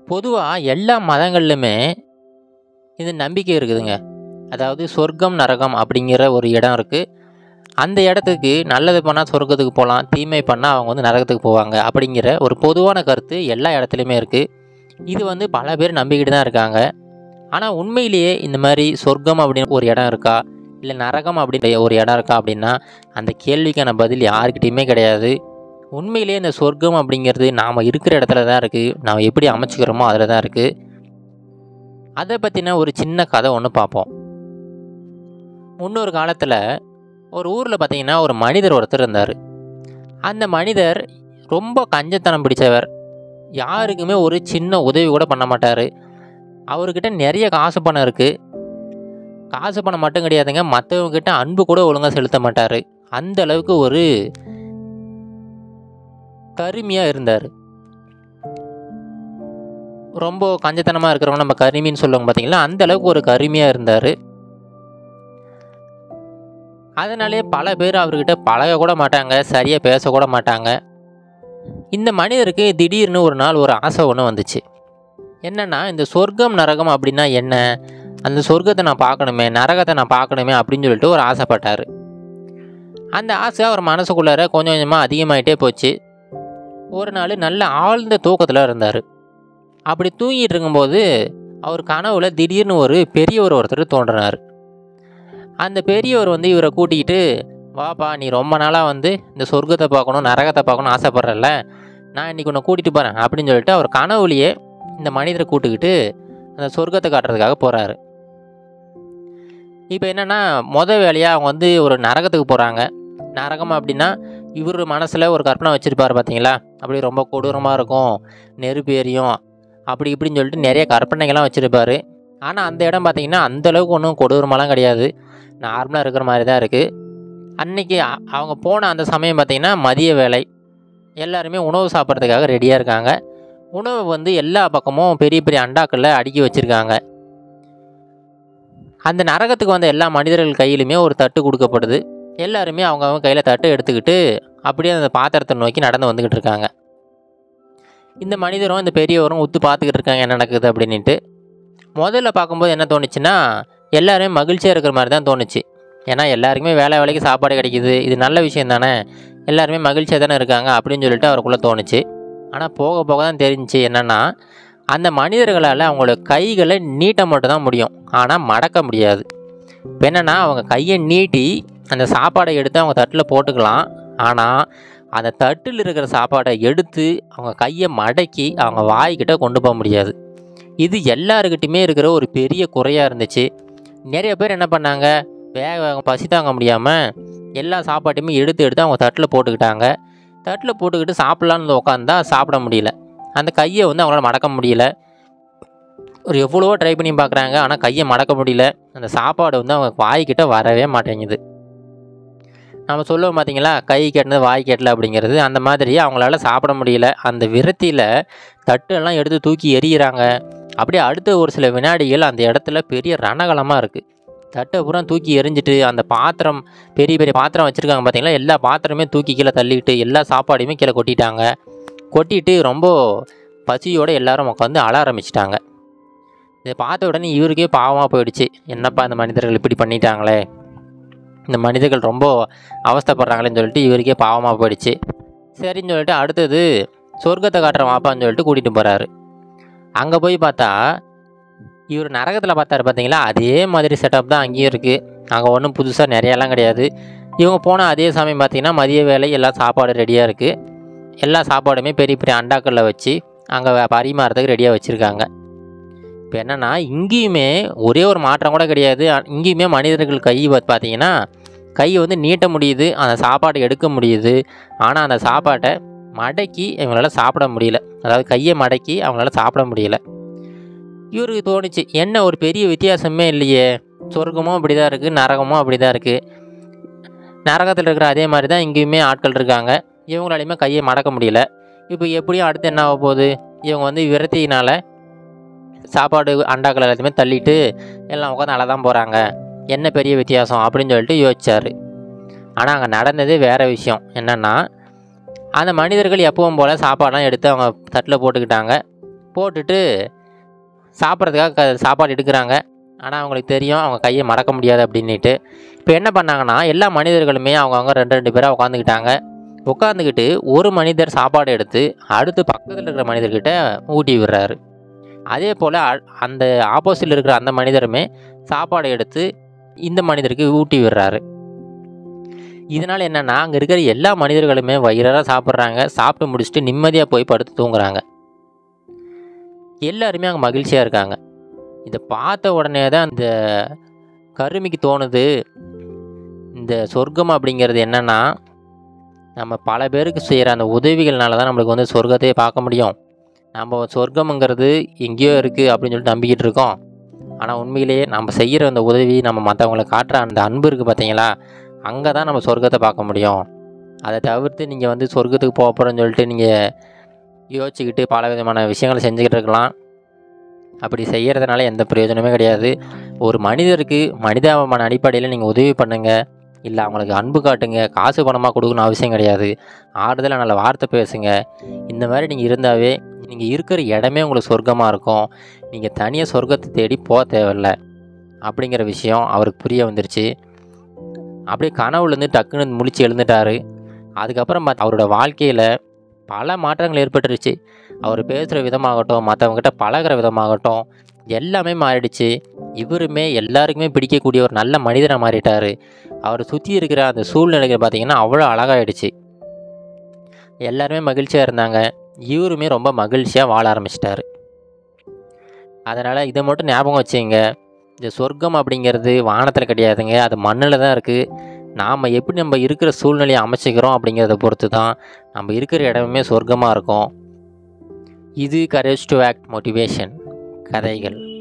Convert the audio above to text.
பொதுவாக எல்லா மதங்கள்லையுமே இது நம்பிக்கை இருக்குதுங்க அதாவது சொர்க்கம் நரகம் அப்படிங்கிற ஒரு இடம் இருக்குது அந்த இடத்துக்கு நல்லது பண்ணால் சொர்க்கத்துக்கு போகலாம் தீமை பண்ணால் அவங்க வந்து நரகத்துக்கு போவாங்க அப்படிங்கிற ஒரு பொதுவான கருத்து எல்லா இடத்துலையுமே இருக்குது இது வந்து பல பேர் நம்பிக்கிட்டு தான் இருக்காங்க ஆனால் உண்மையிலேயே இந்த மாதிரி சொர்க்கம் அப்படின்னு ஒரு இடம் இருக்கா இல்லை நரகம் அப்படின்ற ஒரு இடம் இருக்கா அப்படின்னா அந்த கேள்விக்கான பதில் யாருக்கிட்டேயுமே கிடையாது உண்மையிலேயே இந்த சொர்க்கம் அப்படிங்கிறது நாம் இருக்கிற இடத்துல தான் இருக்குது நாம் எப்படி அமைச்சிக்கிறோமோ அதில் தான் இருக்குது அதை பற்றின ஒரு சின்ன கதை ஒன்று பார்ப்போம் முன்னொரு காலத்தில் ஒரு ஊரில் பார்த்தீங்கன்னா ஒரு மனிதர் ஒருத்தர் இருந்தார் அந்த மனிதர் ரொம்ப கஞ்சத்தனம் பிடிச்சவர் யாருக்குமே ஒரு சின்ன உதவி கூட பண்ண மாட்டார் அவர்கிட்ட நிறைய காசு பணம் இருக்குது காசு பணம் மட்டும் கிடையாதுங்க மற்றவங்க கிட்ட அன்பு கூட ஒழுங்காக செலுத்த மாட்டார் அந்த அளவுக்கு ஒரு கருமியாக இருந்தார் ரொம்ப கஞ்சத்தனமாக இருக்கிறவங்க நம்ம கருமின்னு சொல்லுவாங்க பார்த்தீங்களா அந்த அளவுக்கு ஒரு கருமியாக இருந்தார் அதனாலே பல பேர் அவர்கிட்ட பழக கூட மாட்டாங்க சரியாக பேச கூட மாட்டாங்க இந்த மனிதருக்கு திடீர்னு ஒரு நாள் ஒரு ஆசை ஒன்று வந்துச்சு என்னென்னா இந்த சொர்க்கம் நரகம் அப்படின்னா என்ன அந்த சொர்க்கத்தை நான் பார்க்கணுமே நரகத்தை நான் பார்க்கணுமே அப்படின்னு சொல்லிட்டு ஒரு ஆசைப்பட்டார் அந்த ஆசை அவர் மனசுக்குள்ளார கொஞ்சம் கொஞ்சமாக அதிகமாகிட்டே போச்சு ஒரு நாள் நல்ல ஆழ்ந்த தூக்கத்தில் இருந்தார் அப்படி தூங்கிட்டு இருக்கும்போது அவர் கனவுல திடீர்னு ஒரு பெரியவர் ஒருத்தர் தோன்றினார் அந்த பெரியவர் வந்து இவரை கூட்டிக்கிட்டு வாப்பா நீ ரொம்ப நாளாக வந்து இந்த சொர்க்கத்தை பார்க்கணும் நரகத்தை பார்க்கணும் ஆசைப்பட்றல நான் இன்றைக்கி உன்னை கூட்டிகிட்டு போகிறேன் அப்படின்னு சொல்லிட்டு அவர் கனவுலையே இந்த மனிதரை கூட்டுக்கிட்டு அந்த சொர்க்கத்தை காட்டுறதுக்காக போகிறாரு இப்போ என்னென்னா மொத வேலையாக அவங்க வந்து ஒரு நரகத்துக்கு போகிறாங்க நரகம் அப்படின்னா இவர் மனசில் ஒரு கற்பனை வச்சுருப்பார் பார்த்தீங்களா அப்படி ரொம்ப கொடூரமாக இருக்கும் நெருப்பு எரியும் அப்படி இப்படின்னு சொல்லிட்டு நிறைய கற்பனைகள்லாம் வச்சுருப்பார் ஆனால் அந்த இடம் பார்த்தீங்கன்னா அந்தளவுக்கு ஒன்றும் கொடூரமாலாம் கிடையாது நார்மலாக இருக்கிற மாதிரி தான் இருக்குது அன்றைக்கி அவங்க போன அந்த சமயம் பார்த்திங்கன்னா மதிய வேலை எல்லாருமே உணவு சாப்பிட்றதுக்காக ரெடியாக இருக்காங்க உணவு வந்து எல்லா பக்கமும் பெரிய பெரிய அண்டாக்களில் அடுக்கி வச்சுருக்காங்க அந்த நரகத்துக்கு வந்த எல்லா மனிதர்கள் கையிலுமே ஒரு தட்டு கொடுக்கப்படுது எல்லாருமே அவங்கவுங்க கையில் தட்டு எடுத்துக்கிட்டு அப்படியே அந்த பாத்திரத்தை நோக்கி நடந்து வந்துக்கிட்டு இருக்காங்க இந்த மனிதரும் இந்த பெரியவரும் உத்து பார்த்துக்கிட்டு இருக்காங்க என்ன நடக்குது அப்படின்ட்டு முதல்ல பார்க்கும்போது என்ன தோணுச்சுன்னா எல்லாருமே மகிழ்ச்சியாக இருக்கிற மாதிரி தான் தோணுச்சு ஏன்னா எல்லாருக்குமே வேலை வேலைக்கு சாப்பாடு கிடைக்கிது இது நல்ல விஷயம் தானே எல்லாருமே மகிழ்ச்சியாக தானே இருக்காங்க அப்படின்னு சொல்லிட்டு அவருக்குள்ளே தோணுச்சு ஆனால் போக போக தான் தெரிஞ்சிச்சு என்னென்னா அந்த மனிதர்களால் அவங்களோட கைகளை நீட்ட மட்டும் தான் முடியும் ஆனால் மடக்க முடியாது இப்போ என்னென்னா அவங்க கையை நீட்டி அந்த சாப்பாடை எடுத்து அவங்க தட்டில் போட்டுக்கலாம் ஆனால் அந்த தட்டில் இருக்கிற சாப்பாடை எடுத்து அவங்க கையை மடக்கி அவங்க வாய்க்கிட்ட கொண்டு போக முடியாது இது எல்லாருக்கிட்டையுமே இருக்கிற ஒரு பெரிய குறையாக இருந்துச்சு நிறைய பேர் என்ன பண்ணாங்க வேக வேக பசி தாங்க முடியாமல் எல்லா சாப்பாட்டையுமே எடுத்து எடுத்து அவங்க தட்டில் போட்டுக்கிட்டாங்க தட்டில் போட்டுக்கிட்டு சாப்பிட்லான்னு உட்காந்தா சாப்பிட முடியல அந்த கையை வந்து அவங்களால மடக்க முடியல ஒரு எவ்வளவோ ட்ரை பண்ணி பார்க்குறாங்க ஆனால் கையை மடக்க முடியல அந்த சாப்பாடு வந்து அவங்க வாய்க்கிட்ட வரவே மாட்டேங்குது நம்ம சொல்லுவோம் பார்த்தீங்களா கை கெட்டினது வாய் கெட்டல அப்படிங்கிறது அந்த மாதிரி அவங்களால சாப்பிட முடியல அந்த விரத்தியில் தட்டெல்லாம் எடுத்து தூக்கி எறிகிறாங்க அப்படியே அடுத்த ஒரு சில வினாடிகள் அந்த இடத்துல பெரிய ரணகலமாக இருக்குது தட்டை பூரா தூக்கி எரிஞ்சிட்டு அந்த பாத்திரம் பெரிய பெரிய பாத்திரம் வச்சுருக்காங்க பார்த்தீங்களா எல்லா பாத்திரமே தூக்கி கீழே தள்ளிட்டு எல்லா சாப்பாடையுமே கீழே கொட்டிட்டாங்க கொட்டிட்டு ரொம்ப பசியோடு எல்லாரும் உட்காந்து அழ ஆரம்பிச்சிட்டாங்க இதை பார்த்த உடனே இவருக்கே பாவமாக போயிடுச்சு என்னப்பா இந்த மனிதர்கள் இப்படி பண்ணிட்டாங்களே இந்த மனிதர்கள் ரொம்ப அவஸ்தைப்படுறாங்களேன்னு சொல்லிட்டு இவருக்கே பாவமாக போயிடுச்சு சரின்னு சொல்லிட்டு அடுத்தது சொர்க்கத்தை காட்டுற வாப்பான்னு சொல்லிட்டு கூட்டிகிட்டு போகிறாரு அங்கே போய் பார்த்தா இவர் நரகத்தில் பார்த்தாரு பார்த்தீங்களா அதே மாதிரி செட்டப் தான் அங்கேயும் இருக்குது அங்கே ஒன்றும் புதுசாக நிறையாலாம் கிடையாது இவங்க போன அதே சமயம் பார்த்தீங்கன்னா மதிய வேலை எல்லாம் சாப்பாடு ரெடியாக இருக்குது எல்லா சாப்பாடுமே பெரிய பெரிய அண்டாக்களில் வச்சு அங்கே பரிமாறதுக்கு ரெடியாக வச்சுருக்காங்க இப்போ என்னென்னா இங்கேயுமே ஒரே ஒரு மாற்றம் கூட கிடையாது அ- இங்கேயுமே மனிதர்கள் கை வந்து பார்த்தீங்கன்னா கை வந்து நீட்ட முடியுது அந்த சாப்பாடை எடுக்க முடியுது ஆனால் அந்த சாப்பாட்டை மடக்கி இவங்களால சாப்பிட முடியல அதாவது கையை மடக்கி அவங்களால சாப்பிட முடியல இவருக்கு தோணுச்சு என்ன ஒரு பெரிய வித்தியாசமே இல்லையே சொர்க்கமும் அப்படி தான் இருக்குது நரகமும் அப்படி தான் இருக்குது நரகத்தில் இருக்கிற அதே மாதிரி தான் இங்கேயுமே ஆட்கள் இருக்காங்க இவங்களாலையுமே கையை மடக்க முடியல இப்போ எப்படியும் அடுத்து என்ன ஆக போகுது இவங்க வந்து விரத்தியினால் சாப்பாடு அண்டாக்கள் எல்லாத்தையுமே தள்ளிட்டு எல்லாம் உட்காந்து அழ தான் போகிறாங்க என்ன பெரிய வித்தியாசம் அப்படின்னு சொல்லிட்டு யோசிச்சார் ஆனால் அங்கே நடந்ததே வேறு விஷயம் என்னென்னா அந்த மனிதர்கள் எப்பவும் போல் சாப்பாடெலாம் எடுத்து அவங்க தட்டில் போட்டுக்கிட்டாங்க போட்டுட்டு சாப்பிட்றதுக்காக க சாப்பாடு எடுக்கிறாங்க ஆனால் அவங்களுக்கு தெரியும் அவங்க கையை மடக்க முடியாது அப்படின்ட்டு இப்போ என்ன பண்ணாங்கன்னா எல்லா மனிதர்களுமே அவங்கவுங்க ரெண்டு ரெண்டு பேராக உட்காந்துக்கிட்டாங்க உட்காந்துக்கிட்டு ஒரு மனிதர் சாப்பாடு எடுத்து அடுத்து பக்கத்தில் இருக்கிற மனிதர்கிட்ட ஊட்டி விடுறாரு அதே போல் அந்த ஆப்போசிட்டில் இருக்கிற அந்த மனிதருமே சாப்பாடு எடுத்து இந்த மனிதருக்கு ஊட்டி விடுறாரு இதனால் என்னென்னா அங்கே இருக்கிற எல்லா மனிதர்களுமே வயிறார சாப்பிட்றாங்க சாப்பிட்டு முடிச்சுட்டு நிம்மதியாக போய் படுத்து தூங்குறாங்க எல்லாருமே அங்கே மகிழ்ச்சியாக இருக்காங்க இதை பார்த்த உடனே தான் இந்த கருமிக்கு தோணுது இந்த சொர்க்கம் அப்படிங்கிறது என்னென்னா நம்ம பல பேருக்கு செய்கிற அந்த உதவிகள்னால தான் நம்மளுக்கு வந்து சொர்க்கத்தையே பார்க்க முடியும் நம்ம சொர்க்கம்ங்கிறது எங்கேயோ இருக்குது அப்படின்னு சொல்லிட்டு நம்பிக்கிட்டு இருக்கோம் ஆனால் உண்மையிலேயே நம்ம செய்கிற அந்த உதவி நம்ம மற்றவங்களை காட்டுற அந்த அன்பு இருக்குது பார்த்தீங்களா அங்கே தான் நம்ம சொர்க்கத்தை பார்க்க முடியும் அதை தவிர்த்து நீங்கள் வந்து சொர்க்கத்துக்கு போக போகிறோன்னு சொல்லிட்டு நீங்கள் யோசிச்சுக்கிட்டு பல விதமான விஷயங்களை செஞ்சுக்கிட்டு இருக்கலாம் அப்படி செய்கிறதுனால எந்த பிரயோஜனமே கிடையாது ஒரு மனிதருக்கு மனிதாபமான அடிப்படையில் நீங்கள் உதவி பண்ணுங்கள் இல்லை அவங்களுக்கு அன்பு காட்டுங்க காசு பணமாக கொடுக்கணும் அவசியம் கிடையாது ஆறுதலாக நல்ல வார்த்தை பேசுங்க இந்த மாதிரி நீங்கள் இருந்தாவே நீங்கள் இருக்கிற இடமே உங்களுக்கு சொர்க்கமாக இருக்கும் நீங்கள் தனியாக சொர்க்கத்தை தேடி போக தேவையில்ல அப்படிங்கிற விஷயம் அவருக்கு புரிய வந்துருச்சு அப்படியே கனவுலேருந்து டக்குன்னு முழிச்சு எழுந்துட்டார் அதுக்கப்புறம் பார்த்து அவரோட வாழ்க்கையில் பல மாற்றங்கள் ஏற்பட்டுருச்சு அவர் பேசுகிற விதமாகட்டும் மற்றவங்ககிட்ட பழகிற விதமாகட்டும் எல்லாமே மாறிடுச்சு இவருமே எல்லாருக்குமே பிடிக்கக்கூடிய ஒரு நல்ல மனிதனாக மாறிட்டார் அவர் சுற்றி இருக்கிற அந்த சூழ்நிலைகள் பார்த்திங்கன்னா அவ்வளோ அழகாயிடுச்சு எல்லாருமே மகிழ்ச்சியாக இருந்தாங்க இவருமே ரொம்ப மகிழ்ச்சியாக வாழ ஆரம்பிச்சிட்டாரு அதனால் இதை மட்டும் ஞாபகம் வச்சுங்க இந்த சொர்க்கம் அப்படிங்கிறது வானத்தில் கிடையாதுங்க அது மண்ணில் தான் இருக்குது நாம் எப்படி நம்ம இருக்கிற சூழ்நிலையை அமைச்சிக்கிறோம் அப்படிங்கிறத பொறுத்து தான் நம்ம இருக்கிற இடமே சொர்க்கமாக இருக்கும் இது கரேஜ் டு ஆக்ட் மோட்டிவேஷன் கதைகள்